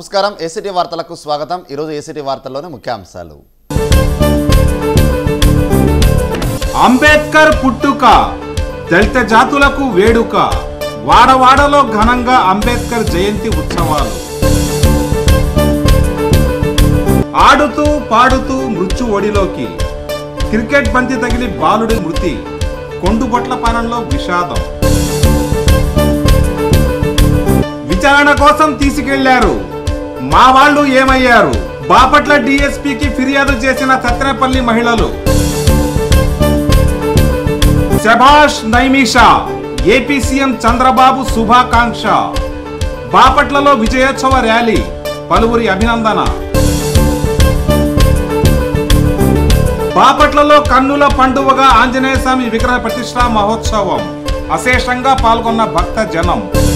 నమస్కారం ఏసీటీ వార్తలకు స్వాగతం ఈరోజు ఏసీటీ వార్తల్లోని ముఖ్యాంశాలు అంబేద్కర్ పుట్టుక దళిత జాతులకు వేడుక వాడవాడలో ఘనంగా అంబేద్కర్ జయంతి ఉత్సవాలు ఆడుతూ పాడుతూ మృత్యు ఒడిలోకి క్రికెట్ బంతి తగిలి బాలుడి మృతి కొండుబొట్ల పాలనలో విషాదం విచారణ కోసం తీసుకెళ్లారు మా వాళ్ళు ఏమయ్యారు బాపట్ల డిఎస్పీకి ఫిర్యాదు చేసిన సత్రేపల్లి మహిళలు శభాష్ నైమిషా ఏపీ సీఎం చంద్రబాబు శుభాకాంక్ష బాపట్లలో విజయోత్సవ ర్యాలీ పలువురి అభినందన బాపట్లలో కన్నుల పండువగా ఆంజనేయ స్వామి విగ్రహ ప్రతిష్టా మహోత్సవం అశేషంగా పాల్గొన్న భక్త జనం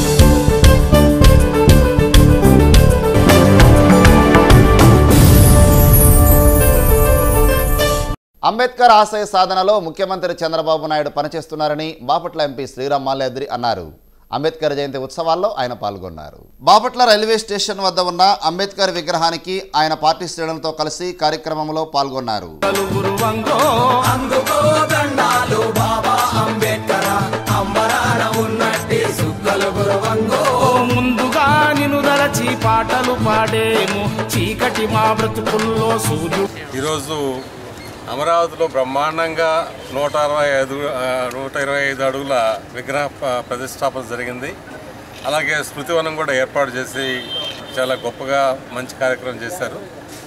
అంబేద్కర్ ఆశయ సాధనలో ముఖ్యమంత్రి చంద్రబాబు నాయుడు పనిచేస్తున్నారని బాపట్ల ఎంపీ శ్రీరామ్ మాల్యాద్రి అన్నారు అంబేద్కర్ జయంతి ఉత్సవాల్లో ఆయన పాల్గొన్నారు బాపట్ల రైల్వే స్టేషన్ వద్ద ఉన్న అంబేద్కర్ విగ్రహానికి ఆయన పార్టీ శ్రేణులతో కలిసి కార్యక్రమంలో పాల్గొన్నారు నలుగురు వంగో అందుకో దండాలు బాబా అంబేద్కర అంబరాన ఉన్నట్టి సుక్కలు గురవంగో ఓ ముందుగా నిన్ను దలచి పాటలు పాడేము చీకటి మా బ్రతుకుల్లో సూర్యుడు ఈరోజు అమరావతిలో బ్రహ్మాండంగా నూట అరవై ఐదు ఆ, నూట ఇరవై ఐదు అడుగుల విగ్రహ ప- ప్రతిష్టాపన జరిగింది అలాగే స్మృతివనం కూడా ఏర్పాటు చేసి చాలా గొప్పగా మంచి కార్యక్రమం చేశారు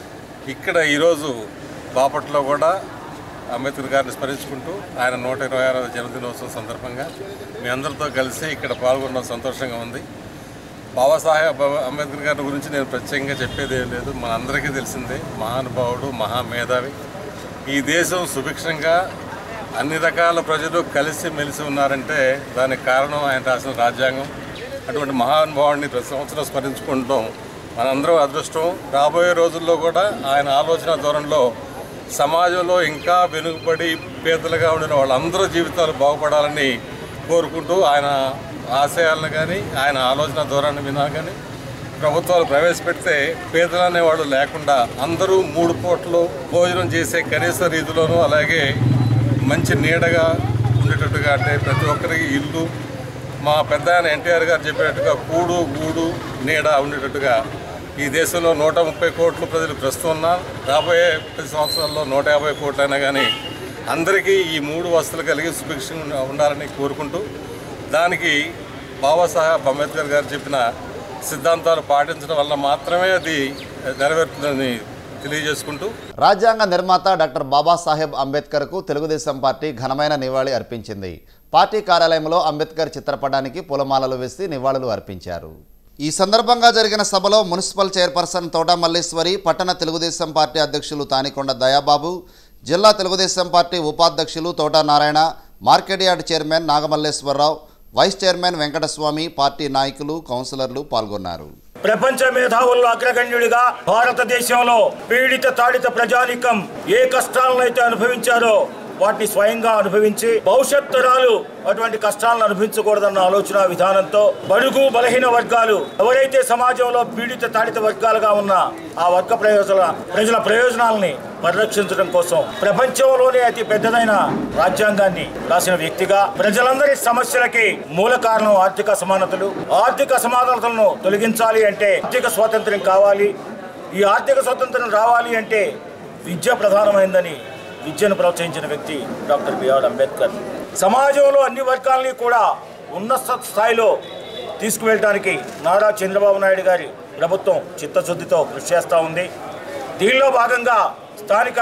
ఇక్కడ ఈరోజు బాపట్లో కూడా అంబేద్కర్ గారిని స్మరించుకుంటూ ఆయన నూట ఇరవై ఆరవ జన్మదినోత్సవం సందర్భంగా మీ అందరితో కలిసి ఇక్కడ పాల్గొనడం సంతోషంగా ఉంది బాబాసాహెబ్ అంబేద్కర్ గారి గురించి నేను ప్రత్యేకంగా చెప్పేది ఏం లేదు మనందరికీ తెలిసిందే మహానుభావుడు మహామేధావి ఈ దేశం సుభిక్షంగా అన్ని రకాల ప్రజలు కలిసి మెలిసి ఉన్నారంటే దానికి కారణం ఆయన రాసిన రాజ్యాంగం అటువంటి మహానుభావుడిని ప్రతి సంవత్సరం స్మరించుకుంటాం మనందరం అదృష్టం రాబోయే రోజుల్లో కూడా ఆయన ఆలోచన ధోరణిలో సమాజంలో ఇంకా వెనుకబడి పేదలుగా ఉండిన వాళ్ళందరూ జీవితాలు బాగుపడాలని కోరుకుంటూ ఆయన ఆశయాలను కానీ ఆయన ఆలోచన ధోరణి వినా కానీ ప్రభుత్వాలు ప్రవేశపెడితే పేదలు అనేవాళ్ళు లేకుండా అందరూ మూడు పూటలు భోజనం చేసే కనీస రీతిలోనూ అలాగే మంచి నీడగా ఉండేటట్టుగా అంటే ప్రతి ఒక్కరికి ఇల్లు మా పెద్ద ఆయన ఎన్టీఆర్ గారు చెప్పినట్టుగా కూడు గూడు నీడ ఉండేటట్టుగా ఈ దేశంలో నూట ముప్పై కోట్ల ప్రజలు ప్రస్తుతం ఉన్నారు రాబోయే పది సంవత్సరాల్లో నూట యాభై కోట్లైనా కానీ అందరికీ ఈ మూడు వస్తువులు కలిగి సుభిక్షంగా ఉండాలని కోరుకుంటూ దానికి బాబాసాహెబ్ అంబేద్కర్ గారు చెప్పిన సిద్ధాంతాలు పాటించడం వల్ల మాత్రమే అది నెరవేరుతుందని తెలియజేసుకుంటూ రాజ్యాంగ నిర్మాత డాక్టర్ బాబాసాహెబ్ అంబేద్కర్కు తెలుగుదేశం పార్టీ ఘనమైన నివాళి అర్పించింది పార్టీ కార్యాలయంలో అంబేద్కర్ చిత్రపటానికి పూలమాలలు వేసి నివాళులు అర్పించారు ఈ సందర్భంగా జరిగిన సభలో మున్సిపల్ చైర్పర్సన్ తోట మల్లేశ్వరి పట్టణ తెలుగుదేశం పార్టీ అధ్యక్షులు తానికొండ దయాబాబు జిల్లా తెలుగుదేశం పార్టీ ఉపాధ్యక్షులు Thota Narayana market yard chairman Nagamalleswararao vice chairman Venkataswamy party నాయకులు కౌన్సిలర్లు పాల్గొన్నారు ప్రపంచ మేధావుల్లో అగ్రగణ్యుడిగా భారతదేశంలో పీడిత తాడిత ప్రజానికం ఏ కష్టాలనైతే అనుభవించారో వాటిని స్వయంగా అనుభవించి భవిష్యత్ తరాలు అటువంటి కష్టాలను అనుభవించకూడదన్న ఆలోచన విధానంతో బడుగు బలహీన వర్గాలు ఎవరైతే సమాజంలో పీడిత తాడిత వర్గాలుగా ఉన్న ఆ వర్గ ప్రయోజన ప్రజల ప్రయోజనాలని పరిరక్షించడం కోసం ప్రపంచంలోనే అతి పెద్దదైన రాజ్యాంగాన్ని రాసిన వ్యక్తిగా ప్రజలందరి సమస్యలకి మూల కారణం ఆర్థిక సమానతలు ఆర్థిక అసమానతలను తొలగించాలి అంటే ఆర్థిక స్వాతంత్ర్యం కావాలి ఈ ఆర్థిక స్వాతంత్ర్యం రావాలి అంటే విద్య ప్రధానమైందని విద్యను ప్రోత్సహించిన వ్యక్తి డాక్టర్ బిఆర్ అంబేద్కర్ సమాజంలో అన్ని వర్గాలని కూడా ఉన్నత స్థాయిలో తీసుకువెళ్ళడానికి నారా చంద్రబాబు నాయుడు గారి ప్రభుత్వం చిత్తశుద్ధితో కృషి చేస్తూ ఉంది దీనిలో భాగంగా స్థానిక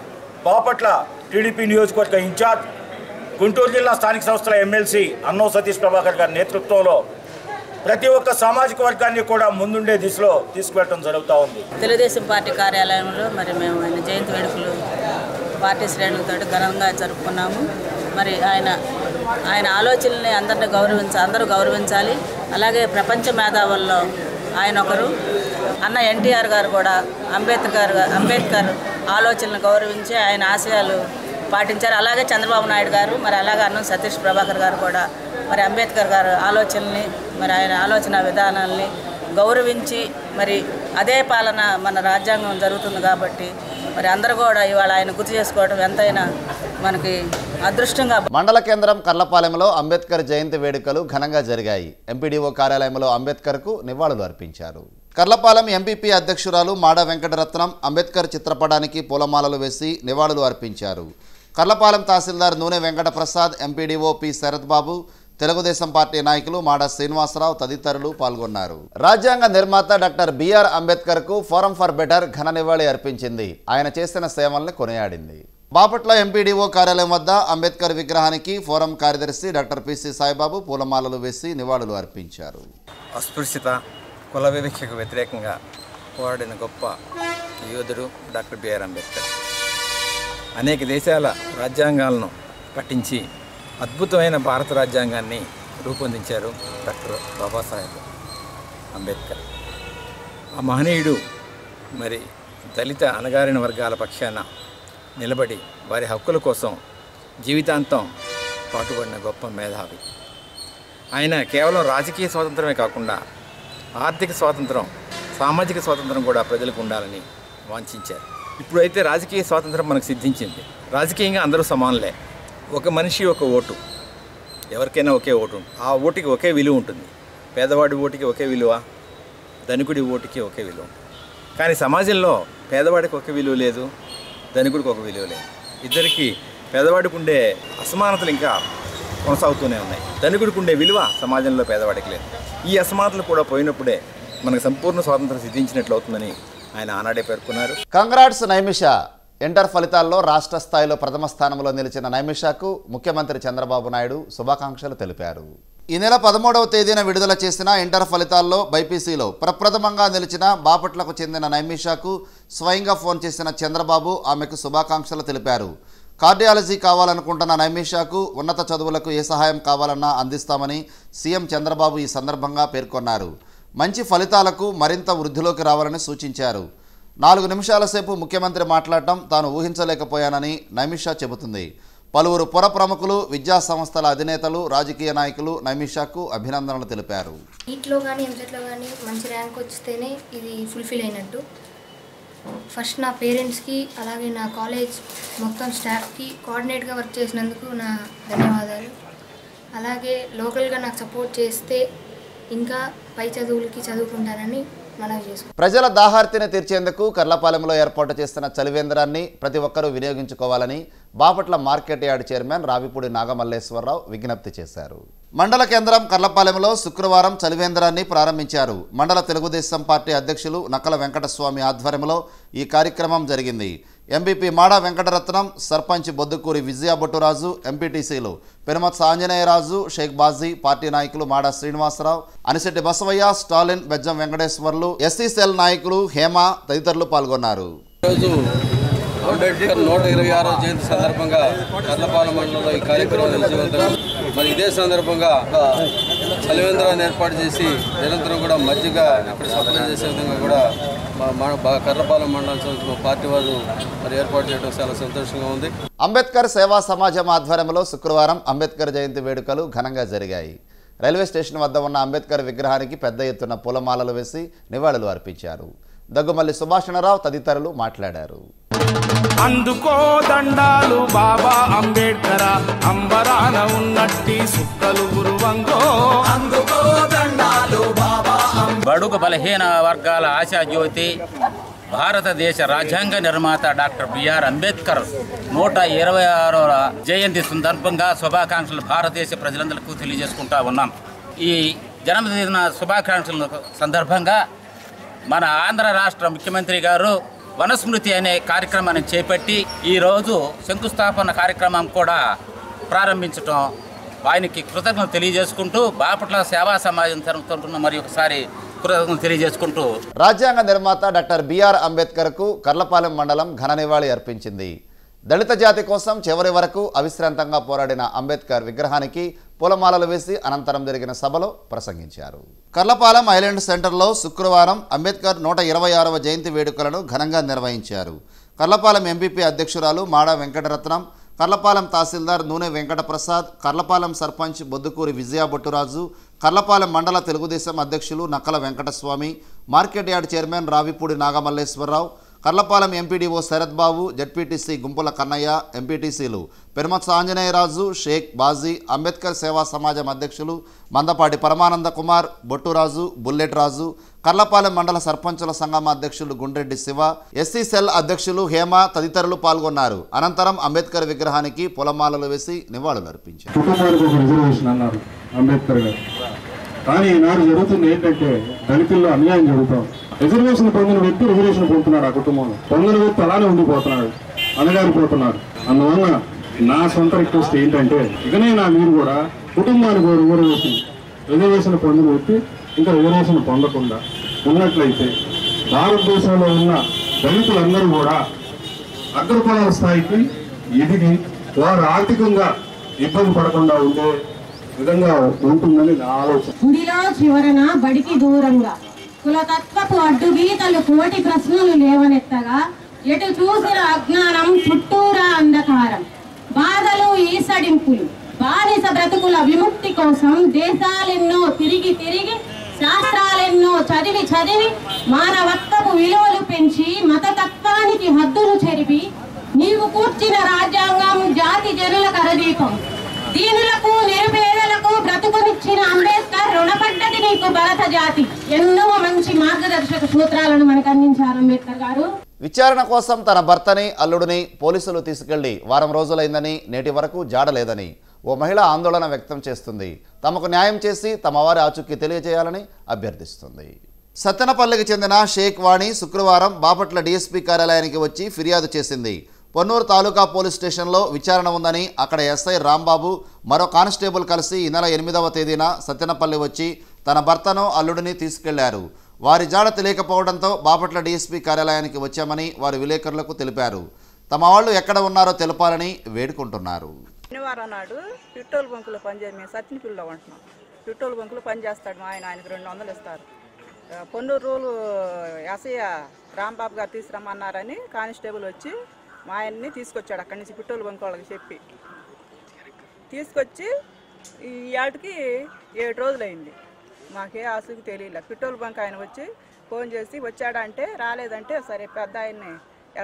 బాపట్ల టీడీపీ నియోజకవర్గ ఇన్ఛార్జ్ గుంటూరు జిల్లా స్థానిక సంస్థల ఎమ్మెల్సీ అన్నో సతీష్ ప్రభాకర్ గారి నేతృత్వంలో ప్రతి ఒక్క సామాజిక వర్గాన్ని కూడా ముందుండే దిశలో తీసుకువెళ్ళడం జరుగుతూ ఉంది తెలుగుదేశం పార్టీ కార్యాలయంలో మరి మేము ఆయన జయంతి వేడుకలు పార్టీ శ్రేణులతో ఘనంగా జరుపుకున్నాము మరి ఆయన ఆయన ఆలోచనల్ని అందరిని గౌరవించ అందరూ గౌరవించాలి అలాగే ప్రపంచ మేధావుల్లో ఆయన ఒకరు అన్న ఎన్టీఆర్ గారు కూడా అంబేద్కర్ గా- అంబేద్కర్ ఆలోచనలు గౌరవించి ఆయన ఆశయాలు పాటించారు అలాగే చంద్రబాబు నాయుడు గారు మరి అలాగే అన్నం సతీష్ ప్రభాకర్ గారు కూడా మరి అంబేద్కర్ గారు ఆలోచనల్ని మరి ఆయన ఆలోచన విధానాల్ని గౌరవించి మరి అదే పాలన మన రాజ్యాంగం జరుగుతుంది కాబట్టి మరి అందరూ కూడా ఇవాళ ఆయన గుర్తు చేసుకోవడం ఎంతైనా మనకి అదృష్టంగా మండల కేంద్రం కర్లపాలెంలో అంబేద్కర్ జయంతి వేడుకలు ఘనంగా జరిగాయి ఎంపీడీఓ కార్యాలయంలో అంబేద్కర్కు నివాళులు అర్పించారు కర్లపాలెం ఎంపీపీ అధ్యక్షురాలు మాడ వెంకటరత్నం అంబేద్కర్ చిత్రపటానికి పూలమాలలు వేసి నివాళులు అర్పించారు కర్లపాలెం తహసీల్దార్ Nune Venkataprasad MPDO P Sarath Babu Telugudesam party నాయకులు మాడ శ్రీనివాసరావు తదితరులు పాల్గొన్నారు రాజ్యాంగ నిర్మాత డాక్టర్ బిఆర్ అంబేద్కర్ కు ఫోరం ఫర్ బెటర్ ఘన నివాళి అర్పించింది ఆయన చేసిన సేవల్ని కొనియాడింది బాపట్ల ఎంపీడీఓ కార్యాలయం వద్ద అంబేద్కర్ విగ్రహానికి ఫోరం కార్యదర్శి డాక్టర్ పిసి సాయిబాబు పూలమాలలు వేసి నివాళులు అర్పించారు అస్పృశ్యత కుల వివక్షకు వ్యతిరేకంగా పోరాడిన గొప్ప యోధుడు డాక్టర్ బిఆర్ అంబేద్కర్ అనేక దేశాల రాజ్యాంగాలను పఠించి అద్భుతమైన భారత రాజ్యాంగాన్ని రూపొందించారు డాక్టర్ బాబాసాహెబ్ అంబేద్కర్ ఆ మహనీయుడు మరి దళిత అణగారిన వర్గాల పక్షాన నిలబడి వారి హక్కుల కోసం జీవితాంతం పాటుపడిన గొప్ప మేధావి ఆయన కేవలం రాజకీయ స్వాతంత్రమే కాకుండా ఆర్థిక స్వాతంత్రం సామాజిక స్వాతంత్రం కూడా ప్రజలకు ఉండాలని వాంఛించారు ఇప్పుడైతే రాజకీయ స్వాతంత్రం మనకు సిద్ధించింది రాజకీయంగా అందరూ సమానులే ఒక మనిషి ఒక ఓటు ఎవరికైనా ఒకే ఓటు ఉంటుంది ఆ ఓటుకి ఒకే విలువ ఉంటుంది పేదవాడి ఓటుకి ఒకే విలువ ధనికుడి ఓటుకి ఒకే విలువ ఉంటుంది కానీ సమాజంలో పేదవాడికి ఒక విలువ లేదు ధనికుడికి ఒక విలువ లేదు ఇద్దరికి పేదవాడికి ఉండే అసమానతలు ఇంకా కొనసాగుతూనే ఉన్నాయి ధనికుడికి ఉండే విలువ సమాజంలో పేదవాడికి లేదు ఈ అసమానతలు కూడా పోయినప్పుడే మనకు సంపూర్ణ స్వాతంత్రం సిద్ధించినట్లు అవుతుందని ఆయన ఆనాడే పేర్కొన్నారు కంగ్రాట్స్ నైమిష ఇంటర్ ఫలితాల్లో రాష్ట్ర స్థాయిలో ప్రథమ స్థానంలో నిలిచిన నైమిషకు ముఖ్యమంత్రి చంద్రబాబు నాయుడు శుభాకాంక్షలు తెలిపారు ఈ నెల పదమూడవ తేదీన విడుదల చేసిన ఇంటర్ ఫలితాల్లో బైపీసీలో ప్రప్రథమంగా నిలిచిన బాపట్లకు చెందిన నైమిషకు స్వయంగా ఫోన్ చేసిన చంద్రబాబు ఆమెకు శుభాకాంక్షలు తెలిపారు కార్డియాలజీ కావాలనుకుంటున్న నైమిషాకు ఉన్నత చదువులకు ఏ సహాయం కావాలన్నా అందిస్తామని సీఎం చంద్రబాబు ఈ సందర్భంగా పేర్కొన్నారు మంచి ఫలితాలకు మరింత వృద్ధిలోకి రావాలని సూచించారు నాలుగు నిమిషాల సేపు ముఖ్యమంత్రి మాట్లాడటం తాను ఊహించలేకపోయానని నైమిషా చెబుతుంది పలువురు పుర ప్రముఖులు విద్యా సంస్థల అధినేతలు రాజకీయ నాయకులు నైమిషాకు అభినందనలు తెలిపారు నీట్లో కానీ ఎంసెట్లో కానీ మంచి ర్యాంక్ వస్తేనే ఇది ఫుల్ఫిల్ అయినట్టు ఫస్ట్ నా పేరెంట్స్కి అలాగే నా కాలేజ్ మొత్తం స్టాఫ్కి కోఆర్డినేట్గా వర్క్ చేసినందుకు నా ధన్యవాదాలు అలాగే లోకల్గా నాకు సపోర్ట్ చేస్తే ఇంకా పై చదువులకి చదువుకుంటానని మనవి చేసుకుంటాను ప్రజల దాహార్తిని తీర్చేందుకు కర్లపాలెంలో ఏర్పాటు చేస్తున్న చలివేంద్రాన్ని ప్రతి ఒక్కరూ వినియోగించుకోవాలని Bapatla market yard chairman Ravipudi Nagamalleswararao విజ్ఞప్తి చేశారు మండల కేంద్రం కర్లపాలెంలో శుక్రవారం చలివేంద్రాన్ని ప్రారంభించారు మండల తెలుగుదేశం పార్టీ అధ్యక్షులు నక్కల వెంకటస్వామి ఆధ్వర్యంలో ఈ కార్యక్రమం జరిగింది ఎంపీపీ మాడా వెంకటరత్నం సర్పంచ్ బొద్దుకూరి విజయ బొట్టురాజు ఎంపీటీసీలు పెనుమత్స ఆంజనేయరాజు షేక్ బాజీ పార్టీ నాయకులు Mada Srinivasarao Anisetti Basavaiah Stalin Bejjam Venkateswarlu SC cell నాయకులు హేమ తదితరులు పాల్గొన్నారు ఈరోజు అంబేద్కర్ నూట ఇరవై ఆరో జయంతి సందర్భంగా కర్లపాలెం మండలంలో ఈ కార్యక్రమం నిలిచివద్దాం మరి ఇదే సందర్భంగా ఒక చలివేంద్రాన్ని ఏర్పాటు చేసి నిరంతరం కూడా మజ్జిగ ఇక్కడ సప్లై చేసే విధంగా కూడా మా మా- బా- కర్లపాలెం మండలం సంబంధించిన మా పార్టీ వాళ్ళు మరి ఏర్పాటు చేయడం చాలా సంతోషంగా ఉంది అంబేద్కర్ సేవా సమాజం ఆధ్వర్యంలో శుక్రవారం అంబేద్కర్ జయంతి వేడుకలు ఘనంగా జరిగాయి రైల్వే స్టేషన్ వద్ద ఉన్న అంబేద్కర్ విగ్రహానికి పెద్ద ఎత్తున పూలమాలలు వేసి నివాళులు అర్పించారు దగ్గుమల్లి సుభాషణరావు తదితరులు మాట్లాడారు అందుకో దండాలు బాబా అంబేడ్కర అంబరాన ఉన్నట్టి సుక్కలు గురువంగో అందుకో దండాలు బాబా బడుగు బలహీన వర్గాల ఆశాజ్యోతి భారతదేశ రాజ్యాంగ నిర్మాత డాక్టర్ బిఆర్ అంబేద్కర్ నూట ఇరవై ఆరవ జయంతి సందర్భంగా శుభాకాంక్షలు భారతదేశ ప్రజలందరికీ తెలియజేసుకుంటా ఉన్నాం ఈ జన్మదిన శుభాకాంక్షల సందర్భంగా మన ఆంధ్ర రాష్ట్ర ముఖ్యమంత్రి గారు వనస్మృతి అనే కార్యక్రమాన్ని చేపట్టి ఈరోజు శంకుస్థాపన కార్యక్రమం కూడా ప్రారంభించటం ఆయనకి కృతజ్ఞతలు తెలియజేసుకుంటూ బాపట్ల సేవా సమాజం తరఫున మరి ఒకసారి కృతజ్ఞతలు తెలియజేసుకుంటూ రాజ్యాంగ నిర్మాత డాక్టర్ బిఆర్ అంబేద్కర్కు కర్లపాలెం మండలం ఘన నివాళి అర్పించింది దళిత జాతి కోసం చివరి వరకు అవిశ్రాంతంగా పోరాడిన అంబేద్కర్ విగ్రహానికి పూలమాలలు వేసి అనంతరం జరిగిన సభలో ప్రసంగించారు కర్లపాలెం ఐలాండ్ సెంటర్లో శుక్రవారం అంబేద్కర్ నూట ఇరవై ఆరవ జయంతి వేడుకలను ఘనంగా నిర్వహించారు కర్లపాలెం ఎంపీపీ అధ్యక్షురాలు మాడా వెంకటరత్నం కర్లపాలెం తహసీల్దార్ నూనె వెంకటప్రసాద్ కర్లపాలెం సర్పంచ్ బొద్దుకూరి విజయ బొట్టురాజు కర్లపాలెం మండల తెలుగుదేశం అధ్యక్షులు Nakkala Venkataswamy market yard chairman Ravipudi Nagamalleswararao Karlapalem MPDO Sarath Babu ZPTC Gumpula Kannaiah ఎంపీటీసీలు పెరుమత్స ఆంజనేయరాజు షేక్ బాజీ అంబేద్కర్ సేవా సమాజం అధ్యక్షులు మందపాటి పరమానంద కుమార్ బొట్టురాజు బుల్లెట్ రాజు కర్లపాలెం మండల సర్పంచుల సంఘం అధ్యక్షులు గుండ్రెడ్డి శివ ఎస్సీ సెల్ అధ్యక్షులు హేమ తదితరులు పాల్గొన్నారు అనంతరం అంబేద్కర్ విగ్రహానికి పొలమాలలు వేసి నివాళులర్పించారు కుటుంబానికి ఒక రిజర్వేషన్ అన్నారు అంబేద్కర్ గారు కానీ ఈనాడు జరుగుతుంది ఏంటంటే దళితుల్లో అన్యాయం జరుగుతాం రిజర్వేషన్ పొందిన వ్యక్తి రిజర్వేషన్ పొందుతున్నాడు ఆ కుటుంబంలో పొందిన వ్యక్తి అలానే ఉండిపోతున్నాడు అనగారిపోతున్నాడు అందువల్ల నా సొంత రిక్వెస్ట్ ఏంటంటే ఇకనైనా మీరు కూడా కుటుంబానికి ఒక రిజర్వేషన్ రిజర్వేషన్ పొందిన వ్యక్తి ఇంకా రిజర్వేషన్ పొందకుండా ఉన్నట్లయితే భారతదేశంలో ఉన్న దళితులందరూ కూడా అగ్రకులాల స్థాయికి ఎదిగి వారు ఆర్థికంగా ఇబ్బంది పడకుండా ఉండే విధంగా ఉంటుందని నా ఆలోచన గుడిలో చివరన బడికి దూరంగా కులతత్వపు అడ్డుగీతలు కోటి ప్రశ్నలు లేవనెత్తగా ఎటు చూసిన అజ్ఞానం చుట్టూరా అంధకారం బాధలు ఈసడింపులు బానిస బ్రతుకుల విముక్తి కోసం దేశాలెన్నో తిరిగి తిరిగి శాస్త్రాలెన్నో చదివి చదివి మానవత్వపు విలువలు పెంచి మతతత్వానికి హద్దులు చెరిపి నీవు కూర్చిన రాజ్యాంగం జాతి జనుల కరదీపం దీనులకు నిరుపేదలకు బ్రతుకునిచ్చిన అంబేద్కర్ రుణపడ్డది నీకు భరత జాతి ఎన్నో మంచి మార్గదర్శక సూత్రాలను మనకు అందించారు అంబేద్కర్ గారు విచారణ కోసం తన భర్తని అల్లుడిని పోలీసులు తీసుకెళ్లి వారం రోజులైందని నేటి వరకు జాడలేదని ఓ మహిళ ఆందోళన వ్యక్తం చేస్తుంది తమకు న్యాయం చేసి తమ వారి ఆచూకీ తెలియజేయాలని అభ్యర్థిస్తుంది సత్తెనపల్లికి చెందిన షేక్ వాణి శుక్రవారం బాపట్ల డీఎస్పీ కార్యాలయానికి వచ్చి ఫిర్యాదు చేసింది పొన్నూరు తాలూకా పోలీస్ స్టేషన్లో విచారణ ఉందని అక్కడ ఎస్ఐ రాంబాబు మరో కానిస్టేబుల్ కలిసి ఈ నెల ఎనిమిదవ తేదీన సత్తెనపల్లి వచ్చి తన భర్తను అల్లుడిని తీసుకెళ్లారు వారి జాడ తెలియకపోవడంతో బాపట్ల డీఎస్పీ కార్యాలయానికి వచ్చామని వారు విలేకరులకు తెలిపారు తమ వాళ్ళు ఎక్కడ ఉన్నారో తెలపాలని వేడుకుంటున్నారు శనివారం నాడు పెట్రోల్ బంకులో పనిచే మేము సత్యనపిల్లిలో ఉంటున్నాం పెట్రోల్ బంకులో పనిచేస్తాడు మా ఆయన ఆయనకు రెండు వందలు ఇస్తారు ఆ, పొన్నూరు రోజులు ఎస్ఐ రాంబాబు గారు తీసుకురమ్మన్నారని కానిస్టేబుల్ వచ్చి మా ఆయన్ని తీసుకొచ్చాడు అక్కడి నుంచి పెట్రోల్ బంక్ వాళ్ళకి చెప్పి తీసుకొచ్చి ఈ ఏటికి ఏడు రోజులైంది మాకే ఆసుకు తెలియలే పెట్రోల్ బంక్ ఆయన వచ్చి ఫోన్ చేసి వచ్చాడంటే రాలేదంటే సరే పెద్ద ఆయన్ని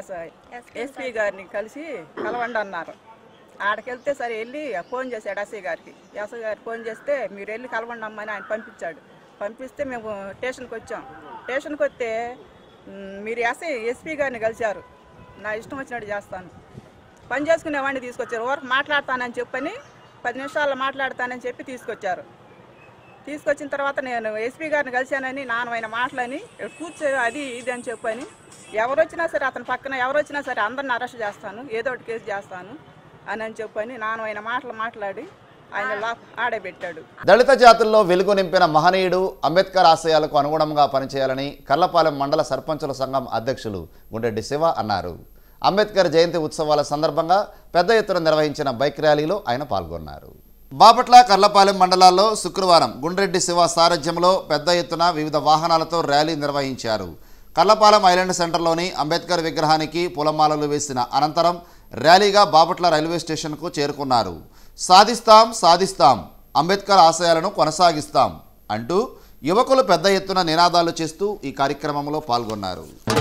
ఎస్పీ గారిని కలిసి కలవండి అన్నారు ఆడకెళ్తే సరే వెళ్ళి ఫోన్ చేశాడు ఎస్ఐ గారికి ఎస్ఐ గారు ఫోన్ చేస్తే మీరు వెళ్ళి కలవండి అమ్మని ఆయన పంపించాడు పంపిస్తే మేము స్టేషన్కి వచ్చాం స్టేషన్కి వస్తే మ్, మీరు ఎస్ఐ ఎస్పీ గారిని కలిశారు నా ఇష్టం వచ్చినట్టు చేస్తాను పని చేసుకునే వాడిని తీసుకొచ్చారు వరకు మాట్లాడతానని చెప్పని పది నిమిషాల్లో మాట్లాడతానని చెప్పి తీసుకొచ్చారు తీసుకొచ్చిన తర్వాత నేను ఎస్పీ గారిని కలిశానని నానమైన మాటలని కూర్చో అది ఇది అని చెప్పని ఎవరు వచ్చినా సరే అతని పక్కన ఎవరు వచ్చినా సరే అందరిని అరెస్ట్ చేస్తాను ఏదో ఒకటి కేసు చేస్తాను అని అని చెప్పని నానమైన మాటలు మాట్లాడి ఆయన లా ఆడబెట్టాడు దళిత జాతుల్లో వెలుగు నింపిన మహనీయుడు అంబేద్కర్ ఆశయాలకు అనుగుణంగా పనిచేయాలని కర్లపాలెం మండల సర్పంచుల సంఘం అధ్యక్షులు గుండెడ్డి శివ అన్నారు అంబేద్కర్ జయంతి ఉత్సవాల సందర్భంగా పెద్ద ఎత్తున నిర్వహించిన బైక్ ర్యాలీలో ఆయన పాల్గొన్నారు బాపట్ల కర్లపాలెం మండలాల్లో శుక్రవారం గుండ్రెడ్డి శివ సారథ్యంలో పెద్ద ఎత్తున వివిధ వాహనాలతో ర్యాలీ నిర్వహించారు కర్లపాలెం ఐలాండ్ సెంటర్లోని అంబేద్కర్ విగ్రహానికి పూలమాలలు వేసిన అనంతరం ర్యాలీగా బాపట్ల రైల్వే స్టేషన్కు చేరుకున్నారు సాధిస్తాం సాధిస్తాం అంబేద్కర్ ఆశయాలను కొనసాగిస్తాం అంటూ యువకులు పెద్ద ఎత్తున నినాదాలు చేస్తూ ఈ కార్యక్రమంలో పాల్గొన్నారు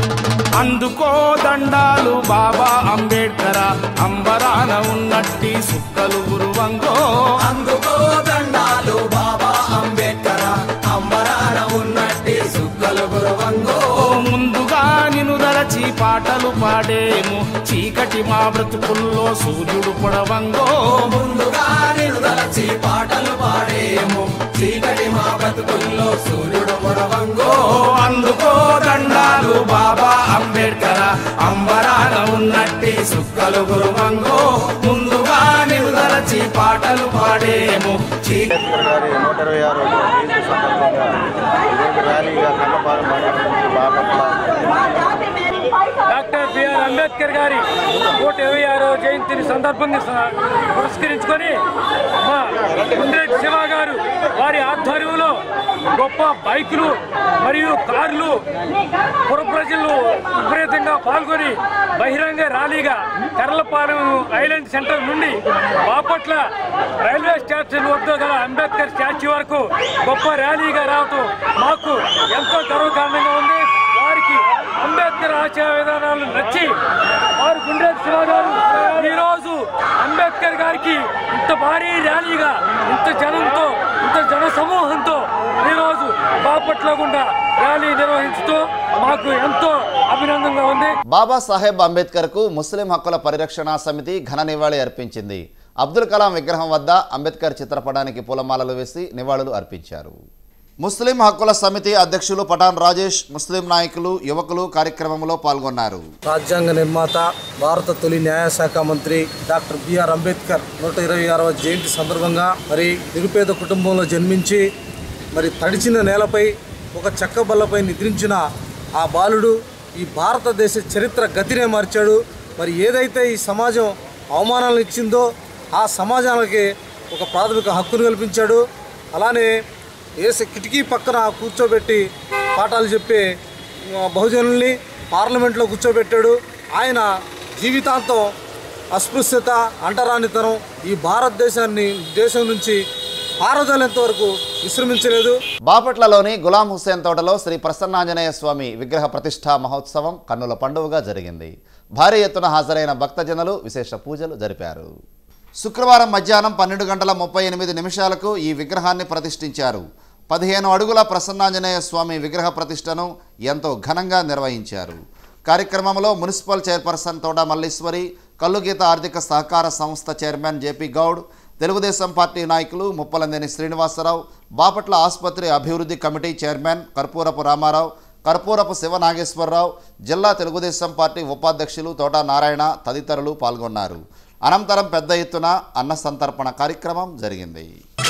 అందుకో దండాలు బాబా అంబేడ్కర అంబరాన ఉన్నట్టి సుక్కలు గురువంగో అందుకో దండాలు బాబా అంబేద్కర అంబరాన ఉన్నట్టి సుక్కలు గురవంగో ముందుగా నిన్ను దలచి పాటలు పాడేము చీకటి మా బ్రతుకుల్లో సూర్యుడు పొడవంగో ముందుగా నేను దలచి పాటలు పాడేము చీకటి మా బతుకుల్లో సూర్యుడు పొడవంగో అందుకో దండాలు బాబా అంబేడ్కర అంబరాన ఉన్నట్టి సుక్కలు గురువంగో ముందుగా నిన్ను దలచి పాటలు పాడేము చీకటి గారి నూట ఇరవై ఆరు జయంతి సందర్భంగా ఈరోజు ర్యాలీగా కన్నపాలెం మండలం నుంచి బాపట్ల డాక్టర్ బిఆర్ అంబేద్కర్ అంబేద్కర్ గారి నూట ఇరవై ఆరో జయంతిని సందర్భంగా స- పురస్కరించుకొని మా గుండ్రెడ్డి శివ గారు వారి ఆధ్వర్యంలో గొప్ప బైకులు మరియు కార్లు పుర ప్రజలు విపరీతంగా పాల్గొని బహిరంగ ర్యాలీగా కర్లపాలెం ఐలాండ్ సెంటర్ నుండి బాపట్ల రైల్వే స్టేషన్ వద్ద గల అంబేద్కర్ స్టాచ్యూ వరకు గొప్ప ర్యాలీగా రావటం మాకు ఎంతో గర్వకారణంగా ఉంది వారికి అంబేద్కర్ ఆశయ విధానాలు నచ్చి వారు గుండ్రేటి శివ గారు ఈరోజు అంబేద్కర్ గారికి ఇంత భారీ ర్యాలీగా ఇంత జనంతో ఇంత జన సమూహంతో ఈరోజు బాపట్ల గుండా ర్యాలీ నిర్వహించుతూ మాకు ఎంతో అభినందనగా ఉంది బాబాసాహెబ్ అంబేద్కర్కు ముస్లిం హక్కుల పరిరక్షణ సమితి ఘన నివాళి అర్పించింది అబ్దుల్ కలాం విగ్రహం వద్ద అంబేద్కర్ చిత్రపటానికి పూలమాలలు వేసి నివాళులు అర్పించారు ముస్లిం హక్కుల సమితి అధ్యక్షులు పఠాన్ రాజేష్ ముస్లిం నాయకులు యువకులు కార్యక్రమంలో పాల్గొన్నారు రాజ్యాంగ నిర్మాత భారత తొలి న్యాయశాఖ మంత్రి డాక్టర్ బిఆర్ అంబేద్కర్ నూట ఇరవై ఆరవ జయంతి సందర్భంగా మరి నిరుపేద కుటుంబంలో జన్మించి మరి తడిచిన నేలపై ఒక చెక్క బల్లపై నిద్రించిన ఆ బాలుడు ఈ భారతదేశ చరిత్ర గతినే మార్చాడు మరి ఏదైతే ఈ సమాజం అవమానాలు ఇచ్చిందో ఆ సమాజానికి ఒక ప్రాథమిక హక్కును కల్పించాడు అలానే ఏస కిటికీ పక్కన కూర్చోబెట్టి పాఠాలు చెప్పే ఆ, బహుజనుల్ని పార్లమెంట్లో కూర్చోబెట్టాడు ఆయన జీవితాంతం అస్పృశ్యత అంటరానితనం ఈ భారతదేశాన్ని దేశం నుంచి పారదోలేంత వరకు విశ్రమించలేదు బాపట్లలోని గులాం హుస్సేన్ తోటలో శ్రీ ప్రసన్నాంజనేయ స్వామి విగ్రహ ప్రతిష్ఠా మహోత్సవం కన్నుల పండుగగా జరిగింది భారీ ఎత్తున హాజరైన భక్తజనులు విశేష పూజలు జరిపారు శుక్రవారం మధ్యాహ్నం పన్నెండు గంటల ముప్పై ఎనిమిది నిమిషాలకు ఈ విగ్రహాన్ని ప్రతిష్ఠించారు పదిహేను అడుగుల ప్రసన్నాంజనేయ స్వామి విగ్రహ ప్రతిష్టను ఎంతో ఘనంగా నిర్వహించారు కార్యక్రమంలో మున్సిపల్ చైర్పర్సన్ తోట మల్లీశ్వరి కల్లుగీత ఆర్థిక సహకార సంస్థ chairman JP Goud Telugudesam party నాయకులు ముప్పలందేని శ్రీనివాసరావు బాపట్ల ఆసుపత్రి అభివృద్ధి కమిటీ చైర్మన్ కర్పూరపు రామారావు కర్పూరపు శివనాగేశ్వరరావు జిల్లా తెలుగుదేశం పార్టీ ఉపాధ్యక్షులు తోట నారాయణ తదితరులు పాల్గొన్నారు అనంతరం పెద్ద ఎత్తున అన్న సంతర్పణ కార్యక్రమం జరిగింది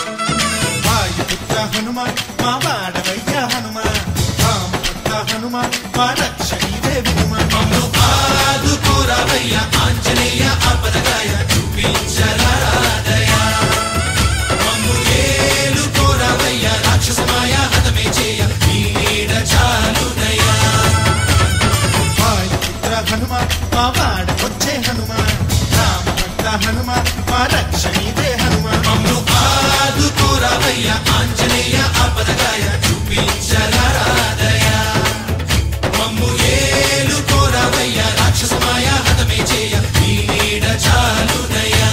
వాయుపుత్ర హనుమ మా వాడవయ్య హనుమ రామపుత్ర హనుమ మా రక్షణీదే వినుమ మమ్ము ఆదుకోరావయ్య ఆంజనేయ ఆపదగాయ చూపించరాదయ మమ్ము ఏలుకోరావయ్య రాక్షసమాయ హతమే చేయ నీ నీడ చాలునయ్య వాయుపుత్ర హనుమ మా వాడవచ్చే హనుమ రామభక్త హనుమ మా రక్షణీదే హనుమ మమ్ము ఆదుకోరావయ్య ఆంజనేయ ఆపదగాయ చూపించరాదయ మమ్ము ఏలుకోరావయ్య రాక్షసమాయ హతమే చేయ నీ నీడ చాలునయ్యా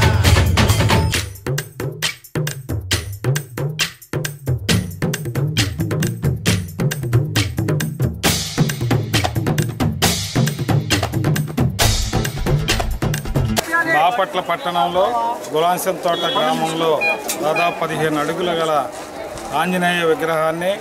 బాపట్ల పట్టణంలో గులాంసం తోట గ్రామంలో దాదాపు పదిహేను అడుగుల గల ఆంజనేయ విగ్రహాన్ని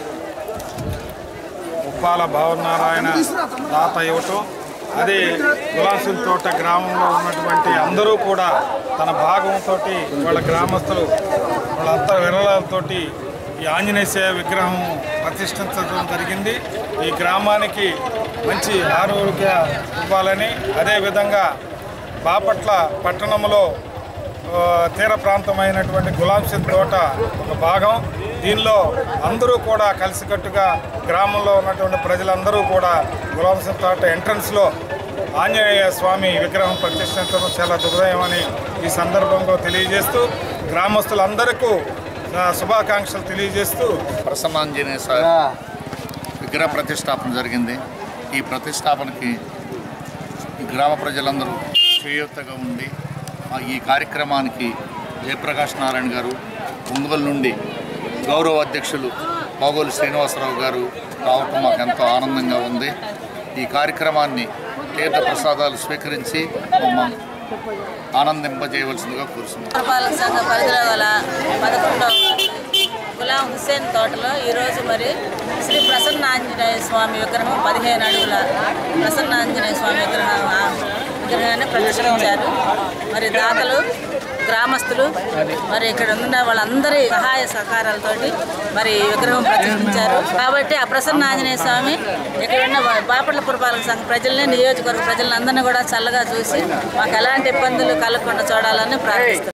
ఉప్పాల భావనారాయణ దాత ఇవ్వటం అది గులాంసం తోట గ్రామంలో ఉన్నటువంటి అందరూ కూడా తన భాగంతో వాళ్ళ గ్రామస్తులు వాళ్ళంతా విరళాలతో ఈ ఆంజనేయ సేవ విగ్రహం ప్రతిష్ఠించడం జరిగింది ఈ గ్రామానికి మంచి ఆరోగ్య ఇవ్వాలని అదేవిధంగా బాపట్ల పట్టణంలో ఆ, తీర ప్రాంతమైనటువంటి గులాంసిన్ తోట ఒక భాగం దీనిలో అందరూ కూడా కలిసికట్టుగా గ్రామంలో ఉన్నటువంటి ప్రజలందరూ కూడా గులాంసిన్ తోట ఎంట్రన్స్లో ఆంజనేయ స్వామి విగ్రహం ప్రతిష్ఠించడం చాలా హృదయమని ఈ సందర్భంగా తెలియజేస్తూ గ్రామస్తులందరికీ ఆ, శుభాకాంక్షలు తెలియజేస్తూ ప్రసన్నాంజనేయ స్వామి విగ్రహ ప్రతిష్టాపన జరిగింది ఈ ప్రతిష్టాపనకి గ్రామ ప్రజలందరూ చేయూతగా ఉండి ఆ ఈ కార్యక్రమానికి జయప్రకాష్ నారాయణ గారు ఒంగోలు నుండి గౌరవ అధ్యక్షులు పోగోలు శ్రీనివాసరావు గారు రావటం మాకు ఎంతో ఆనందంగా ఉంది ఈ కార్యక్రమాన్ని తీర్థ ప్రసాదాలు స్వీకరించి మమ్మల్ని ఆనందింపజేయవలసిందిగా కోరుతున్నాం పురపాలక సంఘ పరిధిలో గల పదకొండవ గులాం హుస్సేన్ తోటలో ఈరోజు మరి శ్రీ ప్రసన్న ఆంజనేయ స్వామి విగ్రహం పదిహేను అడుగుల ప్రసన్న ఆంజనేయ స్వామి విగ్రహం ఆ విగ్రహాన్ని ప్రతిష్ఠించారు మరి దాతలు గ్రామస్తులు మరి ఇక్కడ ఉన్న వాళ్ళందరి సహాయ సహకారాలతోటి మరి ఈ విగ్రహం ప్రతిష్ఠించారు కాబట్టి ఆ ప్రసన్న ఆంజనేయ స్వామి ఇక్కడ ఉన్న బాపట్ల పురపాలక సంఘ ప్రజల్ని నియోజకవర్గ ప్రజలందరినీ కూడా చల్లగా చూసి మాకు ఎలాంటి ఇబ్బందులు కలగకుండా చూడాలని ప్రార్థిస్తున్నాం